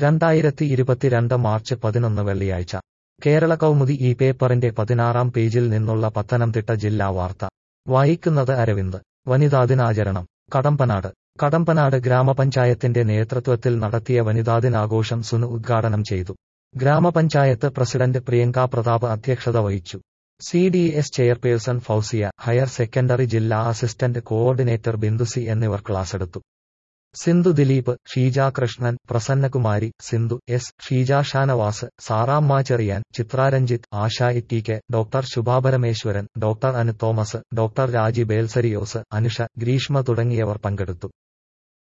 രണ്ടായിരത്തി ഇരുപത്തിരണ്ട് മാർച്ച് പതിനൊന്ന് വെള്ളിയാഴ്ച കേരള കൗമുദി ഈ പേപ്പറിന്റെ പതിനാറാം പേജിൽ നിന്നുള്ള പത്തനംതിട്ട ജില്ലാ വാർത്ത വായിക്കുന്നത് അരവിന്ദ് വനിതാ ദിനാചരണം കടമ്പനാട് കടമ്പനാട് ഗ്രാമപഞ്ചായത്തിന്റെ നേതൃത്വത്തിൽ നടത്തിയ വനിതാ ദിനാഘോഷം സുനു ഉദ്ഘാടനം ചെയ്തു ഗ്രാമപഞ്ചായത്ത് പ്രസിഡന്റ് പ്രിയങ്ക പ്രതാപ് അധ്യക്ഷത വഹിച്ചു C D S chairperson Fousiya higher secondary ജില്ലാ അസിസ്റ്റന്റ് കോഓർഡിനേറ്റർ ബിന്ദുസി എന്നിവർ ക്ലാസെടുത്തു Sindhu Dileep Sheeja Krishnan Prasannakumari Sindhu S Sheeja Shanavas Saramma Cherian Chitra Ranjith Asha T K doctor Shubha Parameswaran doctor Anu Thomas doctor Raji Belsarios Anusha Greeshma തുടങ്ങിയവർ പങ്കെടുത്തു